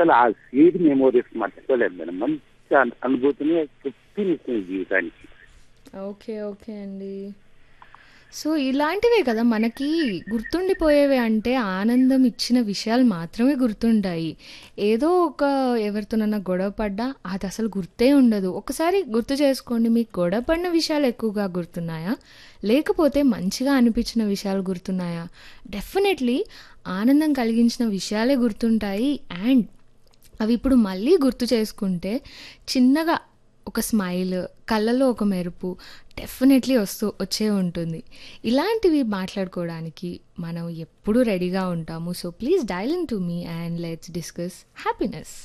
అసలు ఆ sweet memories మర్చిపోలేదు మేడం మంచి అను- అనుభూతిని తృప్తినిస్తుంది జీవితానికి ఓకే ఓకే అండి సో ఇలాంటివే కదా మనకి గుర్తుండిపోయేవి అంటే ఆనందం ఇచ్చిన విషయాలు మాత్రమే గుర్తుంటాయి ఏదో ఒక ఎవరితోనన్నా గొడవ పడ్డా అది అసలు గుర్తే ఉండదు ఒకసారి గుర్తు చేసుకోండి మీకు గొడవ పడిన విషయాలు ఎక్కువగా గుర్తున్నాయా లేకపోతే మంచిగా అనిపించిన విషయాలు గుర్తున్నాయా డెఫినెట్లీ ఆనందం కలిగించిన విషయాలే గుర్తుంటాయి అండ్ అవి ఇప్పుడు మళ్ళీ గుర్తు చేసుకుంటే చిన్నగా ఒక స్మైల్ కళ్ళలో ఒక మెరుపు డెఫినెట్లీ వస్తూ వచ్చే ఉంటుంది ఇలాంటివి మాట్లాడుకోవడానికి మనం ఎప్పుడూ రెడీగా ఉంటాము so please dial in to me and let's discuss happiness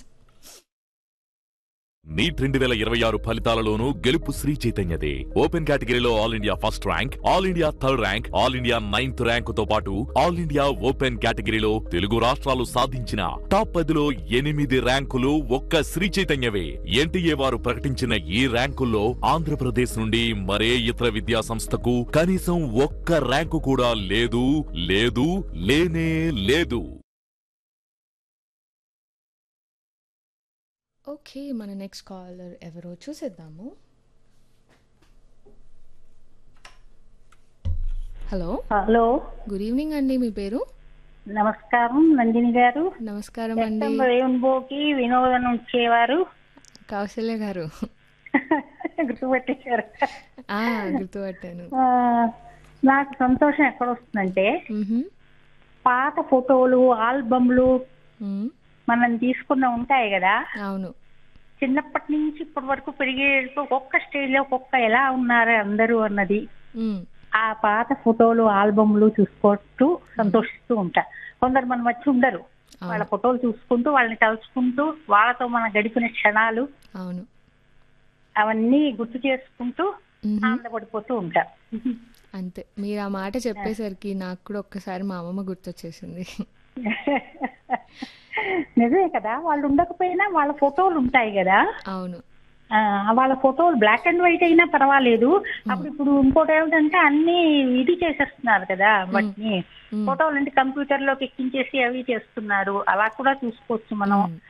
NEET రెండు వేల ఇరవై ఆరు ఫలితాలలోనూ గెలుపు శ్రీ చైతన్యదే ఓపెన్ కేటగిరీలో all India first rank all India third rank all India ninth rank తో పాటు ఆల్ ఇండియా ఓపెన్ కేటగిరీలో తెలుగు రాష్ట్రాలు సాధించిన టాప్ పదిలో ఎనిమిది ర్యాంకులు ఒక్క శ్రీ చైతన్యవే ఎన్టీఏ వారు ప్రకటించిన ఈ ర్యాంకుల్లో ఆంధ్రప్రదేశ్ నుండి మరే ఇతర విద్యా సంస్థకు కనీసం ఒక్క ర్యాంకు కూడా లేదు లేదు లేనే లేదు ఓకే మన నెక్స్ట్ కాలర్ ఎవరో చూసేద్దాము హలో హలో గుడ్ ఈవినింగ్ అండి మీ పేరు నమస్కారం నందిని గారు నమస్కారం అండి సెప్టెంబర్ ఏనుబోకి వినోదం ఇచ్చేవారు కౌశల్య గారు గుర్తుపెట్టేశారు ఆ, గుర్తుపట్టాను ఆ, నాకు సంతోషం ఎక్కడ వస్తుందంటే మ్హూ. పాత ఫోటోలు ఆల్బమ్లు మ్, మనం తీసుకున్న ఉంటాయి కదా అవును చిన్నప్పటి నుంచి ఇప్పటి వరకు పెరిగే ఒక్కొక్క స్టేజ్ లో ఒక్కొక్క ఎలా ఉన్నారు అందరూ అన్నది మ్, ఆ పాత ఫోటోలు ఆల్బమ్లు చూసుకుంటూ సంతోషిస్తూ ఉంటా కొందరు మనం వచ్చి ఉండరు వాళ్ళ ఫోటోలు చూసుకుంటూ వాళ్ళని తలుచుకుంటూ వాళ్ళతో మనం గడిపిన క్షణాలు అవును అవన్నీ గుర్తు చేసుకుంటూ మ్హూ. ఆనందపడిపోతూ ఉంటా అంతే మీరు ఆ మాట చెప్పేసరికి నాకు కూడా ఒక్కసారి మా అమ్మమ్మ గుర్తొచ్చేసింది నిజమే కదా వాళ్ళు ఉండకపోయినా వాళ్ళ ఫోటోలు ఉంటాయి కదా అవును ఆ, వాళ్ళ ఫోటోలు బ్లాక్ అండ్ వైట్ అయినా పర్వాలేదు అప్పుడు ఇప్పుడు ఇంకోటి ఏమిటంటే అన్ని ఇది చేసేస్తున్నారు కదా వాటిని మ్. ఫోటోలు అంటే కంప్యూటర్ లోకి ఎక్కించేసి అవి చేస్తున్నారు అలా కూడా చూసుకోవచ్చు మనం మ్.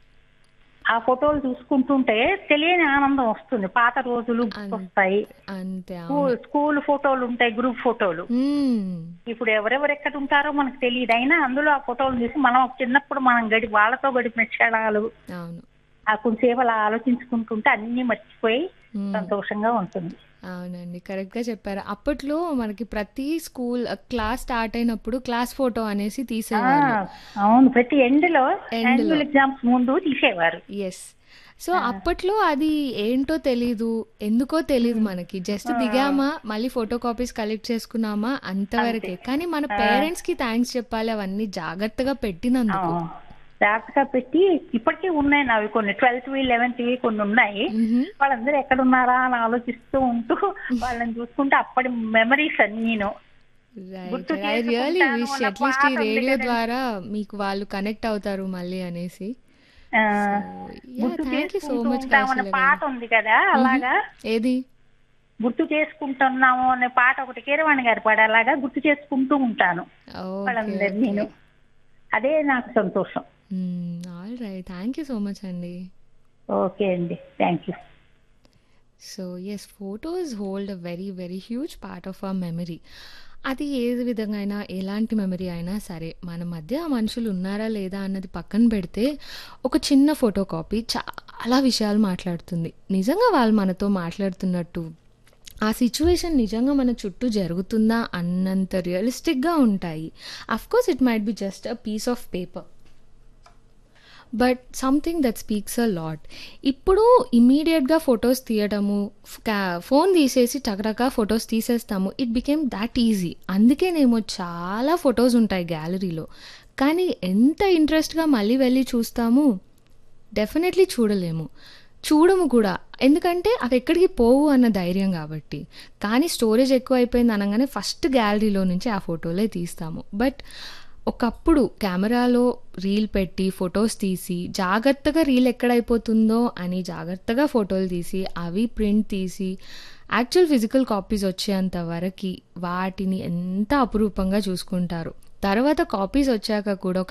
ఆ ఫోటోలు చూసుకుంటుంటే తెలియని ఆనందం వస్తుంది పాత రోజులు వస్తాయి అంతే అవును స్కూల్ స్కూల్ ఫోటోలు ఉంటాయి గ్రూప్ ఫోటోలు మ్, ఇప్పుడు ఎవరెవరు ఎక్కడ ఉంటారో మనకు తెలియదు అయినా అందులో ఆ ఫోటోలు చూసి మనం చిన్నప్పుడు మనం గడి వాళ్ళతో గడిపిన క్షణాలు అవును ఆ కొంచెంసేపు అలా ఆలోచించుకుంటుంటే అన్ని మర్చిపోయి మ్. సంతోషంగా ఉంటుంది అవునండి కరెక్ట్ గా చెప్పారు అప్పట్లో మనకి ప్రతి స్కూల్ క్లాస్ స్టార్ట్ అయినప్పుడు క్లాస్ ఫోటో అనేసి ఆ, తీసేవాళ్ళు అవును ప్రతి ఎండ్ లో End లో. యాన్యువల్ ఎగ్జామ్స్ ముందు తీసేవారు ఎస్ సో అప్పట్లో అది ఏంటో తెలీదు ఎందుకో తెలీదు మనకి జస్ట్ దిగామా మళ్ళీ ఫోటో కాపీస్ కలెక్ట్ చేసుకున్నామా అంతవరకే కానీ మన పేరెంట్స్ కి థ్యాంక్స్ చెప్పాలి అవన్నీ జాగ్రత్తగా ఆ, పెట్టినందుకు జాగ్రత్తగా పెట్టి ఇప్పటికీ ఉన్నాయి నావి కొన్ని ట్వెల్త్ వి లెవెన్త్ వి కొన్ని ఉన్నాయి మ్హూ. వాళ్ళందరూ ఎక్కడ ఉన్నారా అని ఆలోచిస్తూ ఉంటూ వాళ్ళని చూసుకుంటే అప్పటి మెమరీస్ అన్నీను గుర్తు ఐ రియలీ చేసుకుంటాను విష్ అన్న అట్లీస్ట్ ఈ పాట ఉంది రేడియో కదండి. ద్వారా మీకు వాళ్ళు కనెక్ట్ అవుతారు మళ్ళీ అనేసి ఆ, యా గుర్తు థ్యాంక్ యూ సో చేసుకుంటూ మచ్ ఉంటామనే పాట ఉంది కదా అలాగా ఏది గుర్తు చేసుకుంటున్నాము అనే పాట ఒకటి కీరవాణి గారి పాట అలాగా గుర్తు చేసుకుంటూ ఉంటాను వాళ్ళందరినీ నేను అదే నాకు సంతోషం all right thank you so much అండి ఓకే అండి thank you so as photos hold a very very huge part of our memory అది ఏ విధంగా అయినా ఎలాంటి మెమరీ అయినా సరే మన మధ్య ఆ మనుషులు ఉన్నారా లేదా అన్నది పక్కన పెడితే ఒక చిన్న ఫోటో కాపీ చాలా విషయాలు మాట్లాడుతుంది నిజంగా వాళ్ళు మనతో మాట్లాడుతున్నట్టు ఆ సిచ్యువేషన్ నిజంగా మన చుట్టూ జరుగుతుందా అన్నంత రియలిస్టిక్గా ఉంటాయి course it might be just a piece of paper but something that speaks a lot ఇప్పుడు ఇమీడియట్గా ఫొటోస్ తీయడము ఫోన్ తీసేసి టకటకా ఫొటోస్ తీసేస్తాము ఇట్ బికేమ్ దాట్ ఈజీ అందుకేనేమో చాలా ఫొటోస్ ఉంటాయి గ్యాలరీలో కానీ ఎంత ఇంట్రెస్ట్గా మళ్ళీ వెళ్ళి చూస్తాము డెఫినెట్లీ చూడలేము చూడము కూడా ఎందుకంటే అవి ఎక్కడికి పోవు అన్న ధైర్యం కాబట్టి కానీ స్టోరేజ్ ఎక్కువ అయిపోయింది అనగానే ఫస్ట్ గ్యాలరీలో నుంచి ఆ ఫోటోలే తీస్తాము బట్ ఒకప్పుడు కెమెరాలో రీల్ పెట్టి ఫొటోస్ తీసి జాగ్రత్తగా రీల్ ఎక్కడైపోతుందో అని జాగ్రత్తగా ఫోటోలు తీసి అవి ప్రింట్ తీసి యాక్చువల్ ఫిజికల్ కాపీస్ వచ్చేంత వరకు వాటిని ఎంత అపురూపంగా చూసుకుంటారు తర్వాత కాపీస్ వచ్చాక కూడా ఒక